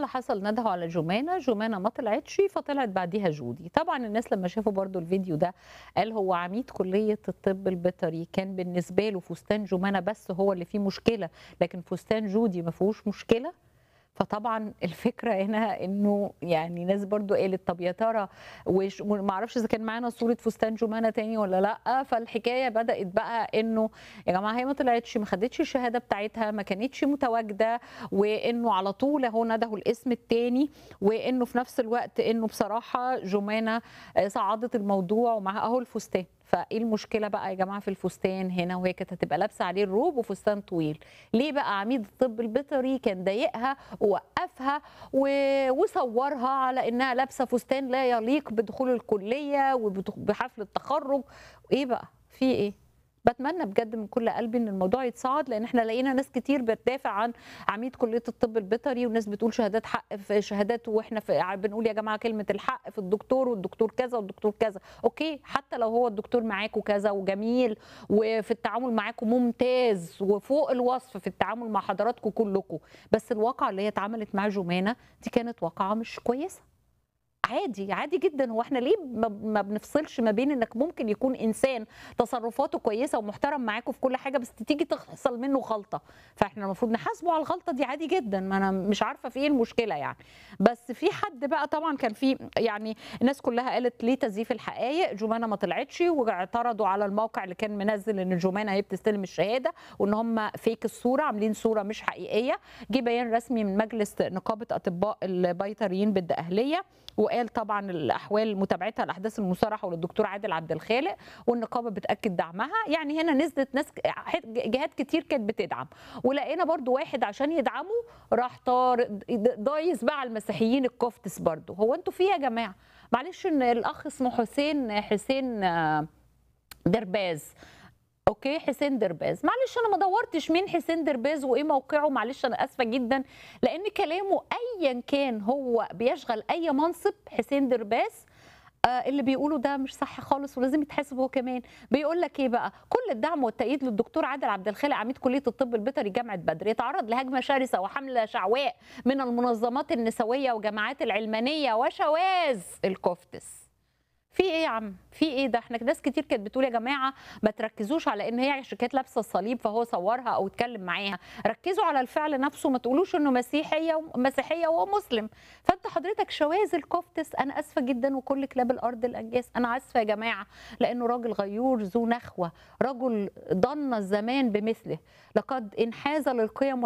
حصل ندهوا على جمانة، جمانة ما طلعتش فطلعت بعديها جودي، طبعًا الناس لمّا شافوا برضه الفيديو ده قال هو عميد كلية الطب البيطري كان بالنسبة له فستان جمانة بس هو اللي فيه مشكلة، لكن فستان جودي ما فيهوش مشكلة؟ فطبعًا الفكرة هنا إنه يعني ناس برضه قالت طب يا ترى وش وما أعرفش إذا كان معانا صورة فستان جمانة تاني والّا لأ، فالحكاية بدأت بقى إنه يا جماعة هي ما طلعتش، ما خدتش الشهادة بتاعتها، ما كانتش متواجدة، وإنه على طول أهو ندهوا الاسم التاني، وإنه في نفس الوقت إنه بصراحة جمانة آآ صعّدت الموضوع ومعاها أهو الفستان، فإيه المشكلة بقى يا جماعة في الفستان هنا وهي كانت هتبقى لابسة عليه الروب وفستان طويل، ليه بقى عميد الطب البيطري كان ضايقها ووقّفها و وصوّرها على إنها لابسة فستان لا يليق بدخول الكلية وبدخ بحفل التخرُّج، إيه بقى، في إيه؟ باتمنى بجد من كل قلبي إن الموضوع يتصعّد، لإن إحنا لقينا ناس كتير بتدافع عن عميد كلية الطب البيطري وناس بتقول شهادات حق في شهادات وإحنا في ع بنقول يا جماعة كلمة الحق في الدكتور والدكتور كذا والدكتور كذا، أوكي، حتى لو هو الدكتور معاكم كذا وجميل وفي التعامل معاكم ممتاز وفوق الوصف في التعامل مع حضراتكم كلّكم، بس الواقعة اللي هي اتعملت مع جمانة دي كانت واقعة مش كويسة. عادي، عادي جدًا، هو إحنا ليه ما ما بنفصلش ما بين إنك ممكن يكون إنسان تصرفاته كويسة ومحترم معاكم في كل حاجة، بس تيجي تحصل منه غلطة، فإحنا المفروض نحاسبه على الغلطة دي عادي جدًا، ما أنا مش عارفة في إيه المشكلة يعني. بس في حد بقى طبعًا كان في يعني الناس كلها قالت ليه تزييف الحقايق، جمانة ما طلعتش واعترضوا على الموقع اللي كان منزّل إن جمانة هي بتستلم الشهادة وإن هم fake الصورة عاملين صورة مش حقيقية، جه بيان رسمي من مجلس نقابة أطباء البيطريين بالدقهلية وقال طبعًا الأحوال متابعتها لأحداث المصارحة وللدكتور عادل عبد الخالق والنقابة بتأكد دعمها، يعني هنا نزلت ناس ح جهات كتير كانت بتدعم، ولقينا برضه واحد عشان يدعمه راح طار د دايس بقى على المسيحيين الكفتس برضه، هو أنتم في إيه يا جماعة؟ معلش إن الأخ اسمه حسين حسين درباز، أوكي، حسين درباز، معلش أنا ما دوّرتش مين حسين درباز وإيه موقعه، معلش أنا آسفة جدًا، لإن كلامه أيًا كان هو بيشغل أي منصب حسين درباز آآ اللي بيقوله ده مش صح خالص ولازم يتحاسب هو كمان، بيقول لك إيه بقى، كل الدعم والتأييد للدكتور عادل عبد الخالق عميد كلية الطب البيطري جامعة بدر، يتعرض لهجمة شرسة وحملة شعواء من المنظمات النسوية وجماعات العلمانية وشواذ الكفتس. في إيه يا عم، في إيه ده إحنا ناس كتير كانت بتقول يا جماعة ما تركزوش على إن هي عشان كانت لابسة الصليب فهو صوّرها أو اتكلم معاها، ركزوا على الفعل نفسه ما تقولوش إنه مسيحية مسيحية وهو مسلم، فأنت حضرتك شواذ الكفتس أنا آسفة جدًا وكل كلاب الأرض الأنجاس، أنا آسفة يا جماعة لإنه راجل غيور ذو نخوة، رجل ضن الزمان بمثله، لقد انحاز للقيم